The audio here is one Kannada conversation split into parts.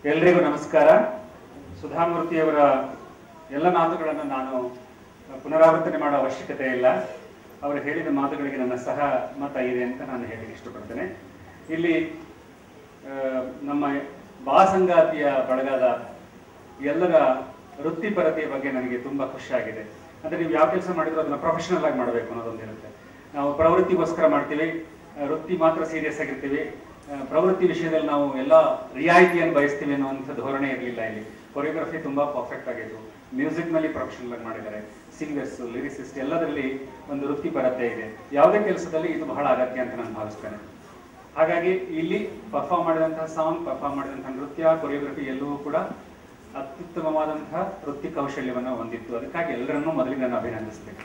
ಎಲ್ರಿಗೂ ನಮಸ್ಕಾರ ಸುಧಾಮೂರ್ತಿಯವರ ಎಲ್ಲ ಮಾತುಗಳನ್ನು ನಾನು ಪುನರಾವರ್ತನೆ ಮಾಡೋ ಅವಶ್ಯಕತೆ ಇಲ್ಲ ಅವರು ಹೇಳಿದ ಮಾತುಗಳಿಗೆ ನನ್ನ ಸಹ ಮತ ಇದೆ ಅಂತ ನಾನು ಹೇಳಲಿಕ್ಕೆ ಇಷ್ಟಪಡ್ತೇನೆ ಇಲ್ಲಿ ಆ, ನಮ್ಮ ಬಾಸಂಗಾತಿಯ ಬಳಗದ ಎಲ್ಲರ ವೃತ್ತಿಪರತೆಯ ಬಗ್ಗೆ ನನಗೆ ತುಂಬಾ ಖುಷಿಯಾಗಿದೆ ಅಂದ್ರೆ ನೀವು ಯಾವ ಕೆಲಸ ಮಾಡಿದ್ರು ಅದನ್ನ ಪ್ರೊಫೆಷನಲ್ ಆಗಿ ಮಾಡಬೇಕು ಅನ್ನೋದೊಂದಿರುತ್ತೆ ನಾವು ಪ್ರವೃತ್ತಿಗೋಸ್ಕರ ಮಾಡ್ತೀವಿ ಆ, ವೃತ್ತಿ ಮಾತ್ರ ಸೀರಿಯಸ್ ಆಗಿರ್ತೀವಿ ಆ, ಪ್ರವೃತ್ತಿ ವಿಷಯದಲ್ಲಿ ನಾವು ಎಲ್ಲ ರಿಯಾಯಿತಿಯನ್ನು ಬಯಸ್ತೀವಿ ಅನ್ನುವಂಥ ಧೋರಣೆ ಇರಲಿಲ್ಲ ಇಲ್ಲಿ ಕೊರಿಯೋಗ್ರಫಿ ತುಂಬಾ ಪರ್ಫೆಕ್ಟ್ ಆಗಿತ್ತು ಮ್ಯೂಸಿಕ್ ನಲ್ಲಿ ಪ್ರೊಫೆಷನಲ್ ಆಗಿ ಮಾಡಿದ್ದಾರೆ ಸಿಂಗರ್ಸ್ ಲಿರಿಸಿಸ್ಟ್ ಎಲ್ಲದರಲ್ಲಿ ಒಂದು ವೃತ್ತಿಪರತೆ ಇದೆ ಯಾವುದೇ ಕೆಲಸದಲ್ಲಿ ಇದು ಬಹಳ ಅಗತ್ಯ ಅಂತ ನಾನು ಭಾವಿಸ್ತೇನೆ ಹಾಗಾಗಿ ಇಲ್ಲಿ ಪರ್ಫಾರ್ಮ್ ಮಾಡಿದಂತಹ ಸಾಂಗ್ ಪರ್ಫಾರ್ಮ್ ಮಾಡಿದಂತಹ ನೃತ್ಯ ಕೊರಿಯೋಗ್ರಫಿ ಎಲ್ಲವೂ ಕೂಡ ಅತ್ಯುತ್ತಮವಾದಂತಹ ವೃತ್ತಿ ಕೌಶಲ್ಯವನ್ನು ಹೊಂದಿತ್ತು ಅದಕ್ಕಾಗಿ ಎಲ್ಲರನ್ನೂ ಮೊದಲಿಗೆ ನಾನು ಅಭಿನಂದಿಸಬೇಕು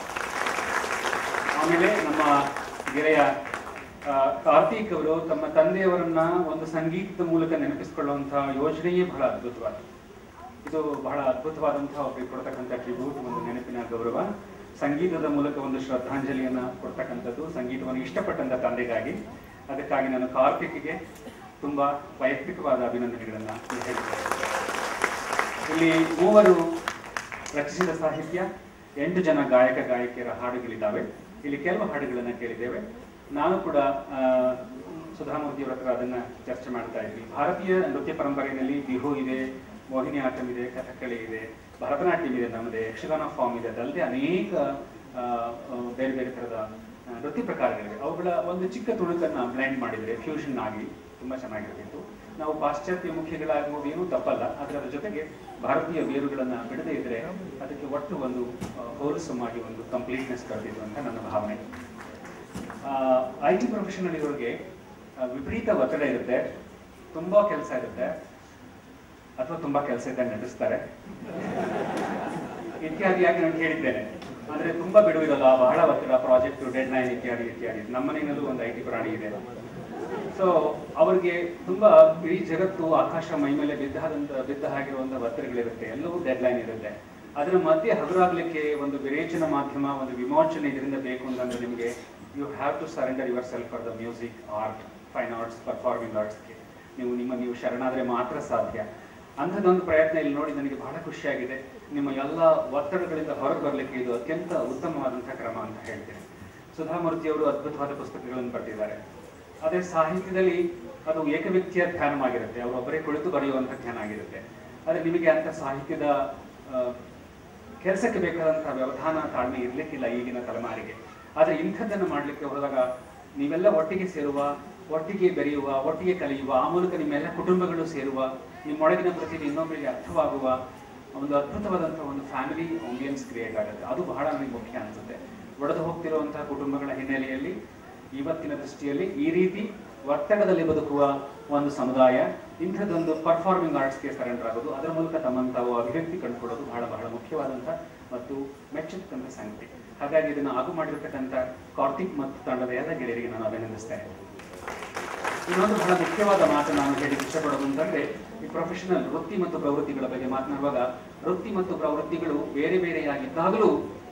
ಆಮೇಲೆ ನಮ್ಮ ಗೆಳೆಯ ಆ, ಕಾರ್ತಿಕ್ ಅವರು ತಮ್ಮ ತಂದೆಯವರನ್ನ ಒಂದು ಸಂಗೀತದ ಮೂಲಕ ನೆನಪಿಸಿಕೊಳ್ಳುವಂತಹ ಯೋಜನೆಯೇ ಬಹಳ ಅದ್ಭುತವಾದ ಇದು ಬಹಳ ಅದ್ಭುತವಾದಂತಹ ಒಬ್ಬರಿಗೆ ಕೊಡ್ತಕ್ಕಂಥ ಟ್ರಿಬ್ಯೂಟ್ ಒಂದು ನೆನಪಿನ ಗೌರವ ಸಂಗೀತದ ಮೂಲಕ ಒಂದು ಶ್ರದ್ಧಾಂಜಲಿಯನ್ನ ಕೊಡ್ತಕ್ಕಂಥದ್ದು ಸಂಗೀತವನ್ನು ಇಷ್ಟಪಟ್ಟಂತ ತಂದೆಗಾಗಿ ಅದಕ್ಕಾಗಿ ನಾನು ಕಾರ್ತಿಕ್ಗೆ ತುಂಬಾ ವೈಯಕ್ತಿಕವಾದ ಅಭಿನಂದನೆಗಳನ್ನ ಹೇಳ್ತೇನೆ ಇಲ್ಲಿ ಮೂವರು ರಚಿಸಿದ ಸಾಹಿತ್ಯ ಎಂಟು ಜನ ಗಾಯಕ ಗಾಯಕಿಯರ ಹಾಡುಗಳಿದ್ದಾವೆ ಇಲ್ಲಿ ಕೆಲವು ಹಾಡುಗಳನ್ನ ಕೇಳಿದ್ದೇವೆ ನಾನು ಕೂಡ ಆ, ಸುಧಾಮೂರ್ತಿಯವರ ಹತ್ರ ಅದನ್ನ ಚರ್ಚೆ ಮಾಡ್ತಾ ಇದ್ವಿ ಭಾರತೀಯ ನೃತ್ಯ ಪರಂಪರೆಯಲ್ಲಿ ಬಿಹು ಇದೆ ಮೋಹಿನಿ ಆಟಂ ಇದೆ ಕಥಕ್ಕಳಿ ಇದೆ ಭರತನಾಟ್ಯಂ ಇದೆ ನಮ್ಮದೇ ಯಕ್ಷಗಾನ ಫಾರ್ಮ್ ಇದೆ ಅದಲ್ಲದೆ ಅನೇಕ ಆ, ಆ, ಬೇರೆ ಬೇರೆ ಥರದ ಆ, ನೃತ್ಯ ಪ್ರಕಾರಗಳಿವೆ ಅವುಗಳ ಒಂದು ಚಿಕ್ಕ ತುಣುಕನ್ನ ಬ್ಲೆಂಡ್ ಮಾಡಿದರೆ ಫ್ಯೂಷನ್ ಆಗಿ ತುಂಬಾ ಚೆನ್ನಾಗಿರ್ತಿತ್ತು ನಾವು ಪಾಶ್ಚಾತ್ಯ ಮುಖ್ಯಗಳಾಗುವುದು ಏನೂ ತಪ್ಪಲ್ಲ ಆದರೆ ಅದರ ಜೊತೆಗೆ ಭಾರತೀಯ ಬೇರುಗಳನ್ನ ಬಿಡದೇ ಇದ್ರೆ ಅದಕ್ಕೆ ಒಟ್ಟು ಒಂದು ಹೋಲ್ಸಮ್ ಆಗಿ ಒಂದು ಕಂಪ್ಲೀಟ್ನೆಸ್ ಕರೆದಿದ್ದು ಅಂತ ನನ್ನ ಭಾವನೆ ಐ ಟಿ ಪ್ರೊಫೆಷನಲ್ ಇರೋರಿಗೆ ಆ, ವಿಪರೀತ ಒತ್ತಡ ಇರುತ್ತೆ ತುಂಬಾ ಕೆಲಸ ಇರುತ್ತೆ ಅಥವಾ ತುಂಬಾ ಕೆಲಸ ಇದ್ದಾಗ ನಡೆಸ್ತಾರೆ ಇತ್ಯಾದಿಯಾಗಿ ನಾನು ಕೇಳಿದ್ದೇನೆ ಅಂದ್ರೆ ತುಂಬಾ ಬಿಡುವಿರಲ್ಲ ಬಹಳ ಒತ್ತಡ ಪ್ರಾಜೆಕ್ಟ್ ಡೆಡ್ ಲೈನ್ ಇತ್ಯಾದಿ ಇತ್ಯಾದಿ ನಮ್ಮ ಮನೆಯಲ್ಲೂ ಒಂದು ಐ ಟಿ ಪ್ರಾಣಿ ಇದೆ ಸೊ ಅವರಿಗೆ ತುಂಬಾ ಇಡೀ ಜಗತ್ತು ಆಕಾಶ ಮೈ ಮೇಲೆ ಬಿದ್ದಾದಂತ ಬಿದ್ದ ಹಾಗಿರುವಂತ ಒತ್ತಡಗಳಿರುತ್ತೆ ಎಲ್ಲವೂ ಡೆಡ್ ಲೈನ್ ಇರುತ್ತೆ ಅದರ ಮಧ್ಯೆ ಹಗುರಾಗ್ಲಿಕ್ಕೆ ಒಂದು ವಿರೇಚನ ಮಾಧ್ಯಮ ಒಂದು ವಿಮೋಚನೆ ಇದರಿಂದ ಬೇಕು ಅಂತಂದ್ರೆ ನಿಮಗೆ you have to surrender yourself for the music art fine arts performing ಆರ್ಟ್ಸ್ಗೆ ನೀವು ನಿಮ್ಮ ನೀವು ಶರಣಾದ್ರೆ ಮಾತ್ರ ಸಾಧ್ಯ ಅಂಥದ್ದೊಂದು ಪ್ರಯತ್ನ ಇಲ್ಲಿ ನೋಡಿ ನನಗೆ ಬಹಳ ಖುಷಿಯಾಗಿದೆ ನಿಮ್ಮ ಎಲ್ಲ ಒತ್ತಡಗಳಿಂದ ಹೊರಗೆ ಬರಲಿಕ್ಕೆ ಇದು ಅತ್ಯಂತ ಉತ್ತಮವಾದಂತಹ ಕ್ರಮ ಅಂತ ಹೇಳ್ತೇನೆ ಸುಧಾಮೂರ್ತಿ ಅವರು ಅದ್ಭುತವಾದ ಪುಸ್ತಕಗಳನ್ನು ಬರೆದಿದ್ದಾರೆ ಅದೇ ಸಾಹಿತ್ಯದಲ್ಲಿ ಅದು ಏಕವ್ಯಕ್ತಿಯ ಧ್ಯಾನವಾಗಿರುತ್ತೆ ಅವರೊಬ್ಬರೇ ಕುಳಿತು ಬರೆಯುವಂಥ ಧ್ಯಾನ ಆಗಿರುತ್ತೆ ಆದರೆ ನಿಮಗೆ ಅಂತ ಸಾಹಿತ್ಯದ ಆ, ಕೆಲಸಕ್ಕೆ ಬೇಕಾದಂತಹ ವ್ಯವಧಾನ ತಾಳ್ಮೆ ಇರ್ಲಿಕ್ಕಿಲ್ಲ ಈಗಿನ ತಲೆಮಾರಿಗೆ ಆದರೆ ಇಂಥದ್ದನ್ನು ಮಾಡಲಿಕ್ಕೆ ಹೋದಾಗ ನೀವೆಲ್ಲ ಒಟ್ಟಿಗೆ ಸೇರುವ ಒಟ್ಟಿಗೆ ಬೆರೆಯುವ ಒಟ್ಟಿಗೆ ಕಲಿಯುವ ಆ ಮೂಲಕ ನಿಮ್ಮೆಲ್ಲ ಕುಟುಂಬಗಳು ಸೇರುವ ನಿಮ್ಮೊಳಗಿನ ಪ್ರತಿಭೆ ಇನ್ನೊಬ್ಬರಿಗೆ ಅರ್ಥವಾಗುವ ಒಂದು ಅದ್ಭುತವಾದಂತಹ ಒಂದು ಫ್ಯಾಮಿಲಿ ಆಂಬಿಯನ್ಸ್ ಕ್ರಿಯೇಟ್ ಆಗುತ್ತೆ ಅದು ಬಹಳ ನನಗೆ ಮುಖ್ಯ ಅನ್ಸುತ್ತೆ ಒಡೆದು ಹೋಗ್ತಿರುವಂತಹ ಕುಟುಂಬಗಳ ಹಿನ್ನೆಲೆಯಲ್ಲಿ ಇವತ್ತಿನ ದೃಷ್ಟಿಯಲ್ಲಿ ಈ ರೀತಿ ಒತ್ತಡದಲ್ಲಿ ಬದುಕುವ ಒಂದು ಸಮುದಾಯ ಇಂಥದ್ದೊಂದು ಪರ್ಫಾರ್ಮಿಂಗ್ ಆರ್ಟ್ಸ್ಗೆ ಸರೆಂಡರ್ ಆಗೋದು ಅದರ ಮೂಲಕ ತಮ್ಮನ್ನು ತಾವು ಅಭಿವ್ಯಕ್ತಿ ಕಂಡುಕೊಳ್ಳೋದು ಬಹಳ ಬಹಳ ಮುಖ್ಯವಾದಂಥ ಮತ್ತು ಮೆಚ್ಚತಕ್ಕಂಥ ಸಂಗತಿ ಹಾಗಾಗಿ ಇದನ್ನು ಆಗು ಮಾಡಿರ್ತಕ್ಕಂಥ ಕಾರ್ತಿಕ್ ಮತ್ತು ತಂಡದ ಎಲ್ಲ ಗೆಳೆಯರಿಗೆ ನಾನು ಅಭಿನಂದಿಸ್ತೇನೆ ಇನ್ನೊಂದು ಬಹಳ ಮುಖ್ಯವಾದ ಮಾತು ನಾನು ಹೇಳಿ ಇಷ್ಟಪಡೋದು ಅಂತಂದ್ರೆ ಈ ಪ್ರೊಫೆಷನಲ್ ವೃತ್ತಿ ಮತ್ತು ಪ್ರವೃತ್ತಿಗಳ ಬಗ್ಗೆ ಮಾತನಾಡುವಾಗ ವೃತ್ತಿ ಮತ್ತು ಪ್ರವೃತ್ತಿಗಳು ಬೇರೆ ಬೇರೆಯಾಗಿದ್ದಾಗಲೂ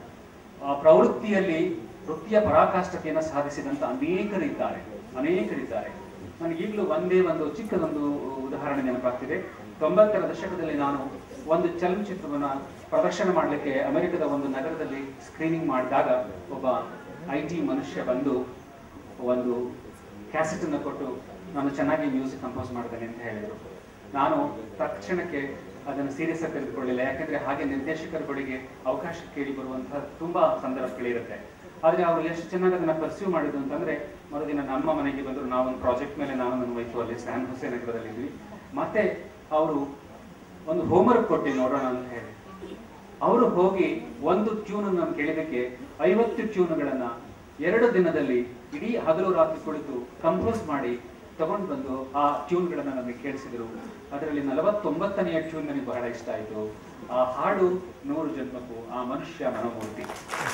ಆ ಪ್ರವೃತ್ತಿಯಲ್ಲಿ ವೃತ್ತಿಯ ಪರಾಕಾಷ್ಠತೆಯನ್ನು ಸಾಧಿಸಿದಂತ ಅನೇಕರಿದ್ದಾರೆ ಅನೇಕರಿದ್ದಾರೆ ನನಗೆ ಈಗಲೂ ಒಂದೇ ಒಂದು ಚಿಕ್ಕದೊಂದು ಉದಾಹರಣೆ ನೆನಪಾಗ್ತಿದೆ ತೊಂಬತ್ತರ ದಶಕದಲ್ಲಿ ನಾನು ಒಂದು ಚಲನಚಿತ್ರವನ್ನ ಪ್ರದರ್ಶನ ಮಾಡಲಿಕ್ಕೆ ಅಮೆರಿಕದ ಒಂದು ನಗರದಲ್ಲಿ ಸ್ಕ್ರೀನಿಂಗ್ ಮಾಡಿದಾಗ ಒಬ್ಬ ಐ ಟಿ ಮನುಷ್ಯ ಬಂದು ಒಂದು ಕ್ಯಾಸೆಟ್ ಅನ್ನು ಕೊಟ್ಟು ನಾನು ಚೆನ್ನಾಗಿ ಮ್ಯೂಸಿಕ್ ಕಂಪೋಸ್ ಮಾಡ್ತೇನೆ ಅಂತ ಹೇಳಿದರು ನಾನು ತಕ್ಷಣಕ್ಕೆ ಅದನ್ನು ಸೀರಿಯಸ್ ಆಗಿ ತೆಗೆದುಕೊಳ್ಳಿಲ್ಲ ಯಾಕಂದ್ರೆ ಹಾಗೆ ನಿರ್ದೇಶಕರ ಬಳಿಗೆ ಅವಕಾಶ ಕೇಳಿ ಬರುವಂತಹ ತುಂಬಾ ಸಂದರ್ಭಗಳಿರುತ್ತೆ ಆದ್ರೆ ಅವರು ಎಷ್ಟು ಚೆನ್ನಾಗಿ ಅದನ್ನ ಪರ್ಸ್ಯೂ ಮಾಡಿದ್ರು ಅಂತಂದ್ರೆ ಮರುದಿನ ನಮ್ಮ ಮನೆಗೆ ಬಂದರು ನಾವು ಒಂದು ಪ್ರಾಜೆಕ್ಟ್ ಮೇಲೆ ನಾನು ನನ್ನ ವೈಫು ಅಲ್ಲಿ ಸ್ಯಾನ್ ಹುಸೇನ್ ನಗರದಲ್ಲಿ ಇದ್ವಿ ಮತ್ತೆ ಅವರು ಒಂದು ಹೋಮ್ವರ್ಕ್ ಕೊಟ್ಟು ನೋಡೋಣ ಅಂತ ಹೇಳಿ ಅವರು ಹೋಗಿ ಒಂದು ಟ್ಯೂನ್ ನಾನು ಕೇಳಿದಕ್ಕೆ ಐವತ್ತು ಟ್ಯೂನ್ಗಳನ್ನ ಎರಡು ದಿನದಲ್ಲಿ ಇಡೀ ಹಗಲು ರಾತ್ರಿ ಕುಳಿತು ಕಂಪೋಸ್ ಮಾಡಿ ತಗೊಂಡು ಬಂದು ಆ ಟ್ಯೂನ್ಗಳನ್ನ ನಮಗೆ ಕೇಳಿಸಿದ್ರು ಅದರಲ್ಲಿ ನಲವತ್ತೊಂಬತ್ತನೆಯ ಟ್ಯೂನ್ ನನಗೆ ಬಹಳ ಇಷ್ಟ ಆಯಿತು ಆ ಹಾಡು ನೂರು ಜನ್ಮಕ್ಕೂ ಆ ಮನುಷ್ಯ ಮನೋಮೂರ್ತಿ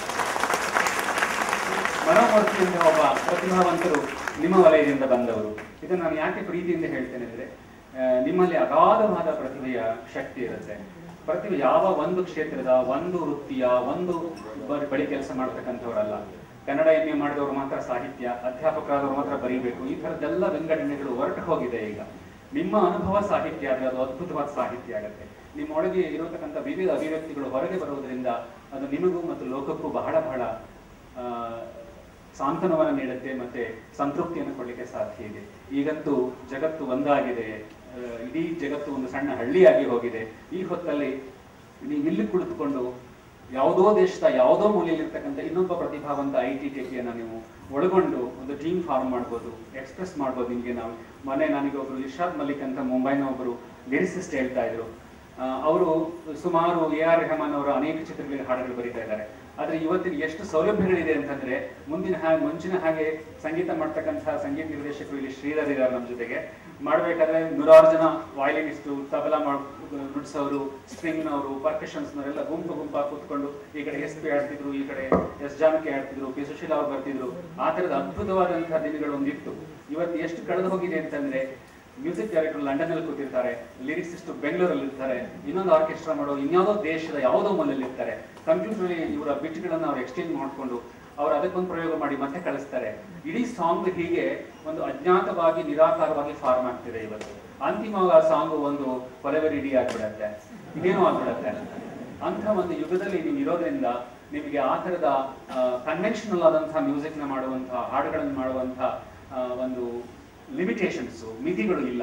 ಮನೋಮೂರ್ತಿ ಅಂತ ಒಬ್ಬ ಪ್ರತಿಭಾವಂತರು ನಿಮ್ಮ ವಲಯದಿಂದ ಬಂದವರು ಇದನ್ನು ನಾನು ಯಾಕೆ ಪ್ರೀತಿಯಿಂದ ಹೇಳ್ತೇನೆ ಅಂದ್ರೆ ಆ, ನಿಮ್ಮಲ್ಲಿ ಅಗಾಧವಾದ ಪ್ರತಿಭೆಯ ಶಕ್ತಿ ಇರುತ್ತೆ ಪ್ರತಿಭೆ ಯಾವ ಒಂದು ಕ್ಷೇತ್ರದ ಒಂದು ವೃತ್ತಿಯ ಒಂದು ಬ- ಬಳಿ ಕೆಲಸ ಮಾಡ್ತಕ್ಕಂಥವರಲ್ಲ ಕನ್ನಡ ಎಂ ಎ ಮಾಡಿದವರು ಮಾತ್ರ ಸಾಹಿತ್ಯ ಅಧ್ಯಾಪಕರಾದವರು ಮಾತ್ರ ಬರೀಬೇಕು ಈ ಥರದ್ದೆಲ್ಲ ವಿಂಗಡಣೆಗಳು ಹೊರಟು ಹೋಗಿದೆ ಈಗ ನಿಮ್ಮ ಅನುಭವ ಸಾಹಿತ್ಯ ಆದರೆ ಅದು ಅದ್ಭುತವಾದ ಸಾಹಿತ್ಯ ಆಗುತ್ತೆ ನಿಮ್ಮ ಒಳಗೆ ಇರತಕ್ಕಂಥ ವಿವಿಧ ಅಭಿವ್ಯಕ್ತಿಗಳು ಹೊರಗೆ ಬರುವುದರಿಂದ ಅದು ನಿಮಗೂ ಮತ್ತು ಲೋಕಕ್ಕೂ ಬಹಳ ಬಹಳ ಆ, ಸಾಂತ್ವನವನ್ನು ನೀಡುತ್ತೆ ಮತ್ತೆ ಸಂತೃಪ್ತಿಯನ್ನು ಕೊಡಲಿಕ್ಕೆ ಸಾಧ್ಯ ಇದೆ ಈಗಂತೂ ಜಗತ್ತು ಒಂದಾಗಿದೆ ಆ, ಇಡೀ ಜಗತ್ತು ಒಂದು ಸಣ್ಣ ಹಳ್ಳಿಯಾಗಿ ಹೋಗಿದೆ ಈ ಹೊತ್ತಲ್ಲಿ ನೀವು ಇಲ್ಲಿ ಕುಳಿತುಕೊಂಡು ಯಾವುದೋ ದೇಶದ ಯಾವುದೋ ಮೂಲೆಯಲ್ಲಿರ್ತಕ್ಕಂಥ ಇನ್ನೊಬ್ಬ ಪ್ರತಿಭಾವಂತ ಐ ಟಿ ಟೆಕಿಯನ್ನು ನೀವು ಒಳಗೊಂಡು ಒಂದು ಟೀಮ್ ಫಾರ್ಮ್ ಮಾಡ್ಬೋದು ಎಕ್ಸ್ಪ್ರೆಸ್ ಮಾಡ್ಬೋದು ನಿಮಗೆ ನಾವು ಮೊನ್ನೆ ನನಗೆ ಒಬ್ರು ಇರ್ಷಾದ್ ಮಲಿಕ್ ಅಂತ ಮುಂಬೈನ ಒಬ್ಬರು ಲಿರಿಸಿಸ್ಟ್ ಹೇಳ್ತಾ ಇದ್ರು ಅವರು ಸುಮಾರು ಎ ಆರ್ ರೆಹಮಾನ್ ಅವರ ಅನೇಕ ಚಿತ್ರಗಳಿಗೆ ಹಾಡುಗಳು ಬರೀತಾ ಇದ್ದಾರೆ ಆದ್ರೆ ಇವತ್ತಿನ ಎಷ್ಟು ಸೌಲಭ್ಯಗಳಿದೆ ಅಂತಂದ್ರೆ ಮುಂದಿನ ಹಾಗೆ ಮುಂಚಿನ ಹಾಗೆ ಸಂಗೀತ ಮಾಡ್ತಕ್ಕಂತಹ ಸಂಗೀತ ನಿರ್ದೇಶಕರು ಇಲ್ಲಿ ಶ್ರೀಧರ್ ಇದ್ದಾರೆ ನಮ್ಮ ಜೊತೆಗೆ ಮಾಡ್ಬೇಕಾದ್ರೆ ನೂರಾರು ಜನ ವಾಯಲಿನಿಸ್ಟು ತಬಲಾ ಮಾಡ್ ನುಡ್ಸೋರು ಸ್ಟ್ರಿಂಗ್ನವರು ಪರ್ಕಷನ್ಸ್ನವರೆಲ್ಲ ಗುಂಪು ಗುಂಪಾಗಿ ಕೂತ್ಕೊಂಡು ಈ ಕಡೆ ಎಸ್ ಪಿ ಆಡ್ತಿದ್ರು ಈ ಕಡೆ ಎಸ್ ಜಾನಕಿ ಆಡ್ತಿದ್ರು ಪಿ ಸುಶೀಲ ಅವ್ರು ಬರ್ತಿದ್ರು ಆ ಥರದ ಅದ್ಭುತವಾದಂತಹ ದಿನಗಳು ಒಂದಿತ್ತು ಇವತ್ತು ಎಷ್ಟು ಕಳೆದು ಹೋಗಿದೆ ಅಂತಂದ್ರೆ ಮ್ಯೂಸಿಕ್ ಡೈರೆಕ್ಟರ್ ಲಂಡನ್ ಅಲ್ಲಿ ಕೂತಿರ್ತಾರೆ ಲಿರಿಕ್ಸಿಸ್ಟ್ ಬೆಂಗಳೂರಲ್ಲಿ ಇರ್ತಾರೆ ಇನ್ನೊಂದು ಆರ್ಕೆಸ್ಟ್ರಾ ಮಾಡೋ ಇನ್ಯಾವುದೋ ದೇಶದ ಯಾವುದೋ ಮೂಲೆಯಲ್ಲಿ ಇರ್ತಾರೆ ಕಂಪ್ಯೂಟರ್ ಇವರ ಬಿಟ್ಗಳನ್ನ ಅವ್ರು ಎಕ್ಸ್ಚೇಂಜ್ ಮಾಡಿಕೊಂಡು ಅವ್ರು ಅದಕ್ಕೊಂದು ಪ್ರಯೋಗ ಮಾಡಿ ಮತ್ತೆ ಕಳಿಸ್ತಾರೆ ಇಡೀ ಸಾಂಗ್ ಹೀಗೆ ಒಂದು ಅಜ್ಞಾತವಾಗಿ ನಿರಾಕಾರವಾಗಿ ಫಾರ್ಮ್ ಆಗ್ತಿದೆ ಇವತ್ತು ಅಂತಿಮವಾಗಿ ಆ ಸಾಂಗ್ ಒಂದು ಕೊಲೆವರಿ ಇಡೀ ಆಗ್ಬಿಡತ್ತೆ ಇದೇನೋ ಆಗ್ಬಿಡತ್ತೆ ಅಂತ ಒಂದು ಯುಗದಲ್ಲಿ ನೀವು ಇರೋದ್ರಿಂದ ನಿಮಗೆ ಆ ಥರದ ಕನ್ವೆನ್ಷನಲ್ ಆದಂತಹ ಮ್ಯೂಸಿಕ್ನ ಮಾಡುವಂತಹ ಹಾಡುಗಳನ್ನು ಮಾಡುವಂತಹ ಆ, ಒಂದು ಲಿಮಿಟೇಷನ್ಸ್ ಮಿತಿಗಳು ಇಲ್ಲ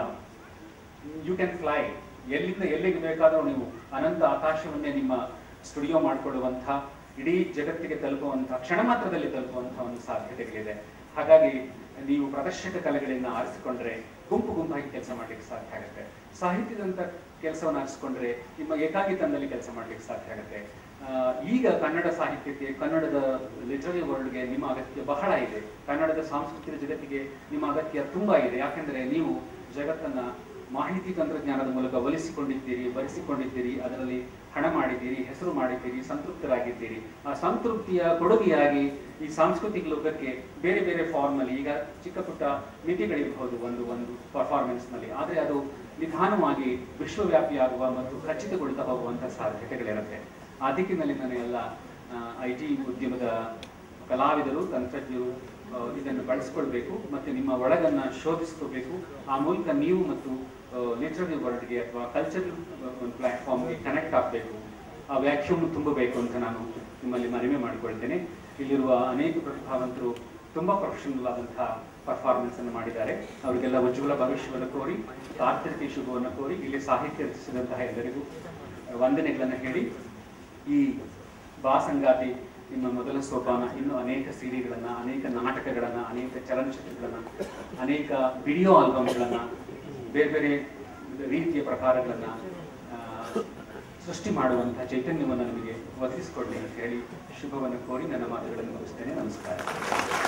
ಯು ಕ್ಯಾನ್ ಫ್ಲೈ ಎಲ್ಲಿಂದ ಎಲ್ಲಿಗೆ ಬೇಕಾದರೂ ನೀವು ಅನಂತ ಆಕಾಶವನ್ನೇ ನಿಮ್ಮ ಸ್ಟುಡಿಯೋ ಮಾಡಿಕೊಡುವಂಥ ಇಡೀ ಜಗತ್ತಿಗೆ ತಲುಪುವಂಥ ಕ್ಷಣ ಮಾತ್ರದಲ್ಲಿ ತಲುಪುವಂಥ ಒಂದು ಸಾಧ್ಯತೆಗಳಿದೆ ಹಾಗಾಗಿ ನೀವು ಪ್ರದರ್ಶಕ ಕಲೆಗಳಿಂದ ಆರಿಸಿಕೊಂಡ್ರೆ ಗುಂಪು ಗುಂಪಾಗಿ ಕೆಲಸ ಮಾಡ್ಲಿಕ್ಕೆ ಸಾಧ್ಯ ಆಗುತ್ತೆ ಸಾಹಿತ್ಯದಂತ ಕೆಲಸವನ್ನು ಆರಿಸಿಕೊಂಡ್ರೆ ನಿಮ್ಮ ಏಕಾಂಗಿತನದಲ್ಲಿ ಕೆಲಸ ಮಾಡ್ಲಿಕ್ಕೆ ಸಾಧ್ಯ ಆಗುತ್ತೆ ಆ, ಈಗ ಕನ್ನಡ ಸಾಹಿತ್ಯಕ್ಕೆ ಕನ್ನಡದ ಲಿಟರರಿ ವರ್ಲ್ಡ್ಗೆ ನಿಮ್ಮ ಅಗತ್ಯ ಬಹಳ ಇದೆ ಕನ್ನಡದ ಸಾಂಸ್ಕೃತಿಕ ಜಗತ್ತಿಗೆ ನಿಮ್ಮ ಅಗತ್ಯ ತುಂಬಾ ಇದೆ ಯಾಕೆಂದ್ರೆ ನೀವು ಜಗತ್ತನ್ನ ಮಾಹಿತಿ ತಂತ್ರಜ್ಞಾನದ ಮೂಲಕ ಒಲಿಸಿಕೊಂಡಿದ್ದೀರಿ ಬರೆಸಿಕೊಂಡಿದ್ದೀರಿ ಅದರಲ್ಲಿ ಹಣ ಮಾಡಿದ್ದೀರಿ ಹೆಸರು ಮಾಡಿದ್ದೀರಿ ಸಂತೃಪ್ತರಾಗಿದ್ದೀರಿ ಆ ಸಂತೃಪ್ತಿಯ ಕೊಡುಗೆಯಾಗಿ ಈ ಸಾಂಸ್ಕೃತಿಕ ಲೋಕಕ್ಕೆ ಬೇರೆ ಬೇರೆ ಫಾರ್ಮ್ ಅಲ್ಲಿ ಈಗ ಚಿಕ್ಕ ಪುಟ್ಟ ಮಿತಿಗಳಿರಬಹುದು ಒಂದು ಒಂದು ಪರ್ಫಾರ್ಮೆನ್ಸ್ ನಲ್ಲಿ ಆದ್ರೆ ಅದು ನಿಧಾನವಾಗಿ ವಿಶ್ವವ್ಯಾಪಿಯಾಗುವ ಮತ್ತು ಖಚಿತಗೊಳ್ತಾ ಹೋಗುವಂತಹ ಸಾಧ್ಯತೆಗಳಿರುತ್ತೆ ಆ ದಿಕ್ಕಿನಲ್ಲಿ ನಾನು ಎಲ್ಲ ಐ ಟಿ ಉದ್ಯಮದ ಕಲಾವಿದರು ತಂತ್ರಜ್ಞರು ಆ, ಇದನ್ನು ಬಳಸ್ಕೊಳ್ಬೇಕು ಮತ್ತೆ ನಿಮ್ಮ ಒಳಗನ್ನ ಶೋಧಿಸ್ಕೋಬೇಕು ಆ ಮೂಲಕ ನೀವು ಮತ್ತು ಲಿಟ್ರರಿ ವರ್ಲ್ಡ್ಗೆ ಅಥವಾ ಕಲ್ಚರಲ್ ಒಂದು ಪ್ಲಾಟ್ಫಾರ್ಮ್ಗೆ ಕನೆಕ್ಟ್ ಆಗಬೇಕು ಆ ವ್ಯಾಕ್ಯೂಮ್ ತುಂಬಬೇಕು ಅಂತ ನಾನು ನಿಮ್ಮಲ್ಲಿ ಮನವಿ ಮಾಡಿಕೊಳ್ತೇನೆ ಇಲ್ಲಿರುವ ಅನೇಕ ಪ್ರತಿಭಾವಂತರು ತುಂಬಾ ಪ್ರೊಫೆಷನಲ್ ಆದಂತಹ ಪರ್ಫಾರ್ಮೆನ್ಸ್ ಅನ್ನು ಮಾಡಿದ್ದಾರೆ ಅವರಿಗೆಲ್ಲ ಉಜ್ವಲ ಭವಿಷ್ಯವನ್ನು ಕೋರಿ ಆರ್ಥಿಕ ಶುಭವನ್ನು ಕೋರಿ ಇಲ್ಲಿ ಸಾಹಿತ್ಯ ರಚಿಸಿದಂತಹ ಎಲ್ಲರಿಗೂ ವಂದನೆಗಳನ್ನು ಹೇಳಿ ಈ ಬಾ ಸಂಗಾತಿ ನಿಮ್ಮ ಮೊದಲ ಸೋಪಾನ ಇನ್ನು ಅನೇಕ ಸಿಡಿಗಳನ್ನ ಅನೇಕ ನಾಟಕಗಳನ್ನ ಅನೇಕ ಚಲನಚಿತ್ರಗಳನ್ನ ಅನೇಕ ವಿಡಿಯೋ ಆಲ್ಬಮ್ಗಳನ್ನ ಬೇರೆ ಬೇರೆ ರೀತಿಯ ಪ್ರಕಾರಗಳನ್ನ ಆ, ಸೃಷ್ಟಿ ಮಾಡುವಂತಹ ಚೈತನ್ಯವನ್ನು ನಮಗೆ ಒದಗಿಸಿಕೊಡ್ಲಿ ಅಂತ ಹೇಳಿ ಶುಭವನ್ನು ಕೋರಿ ನನ್ನ ಮಾತುಗಳನ್ನು ಮುಗಿಸ್ತೇನೆ ನಮಸ್ಕಾರ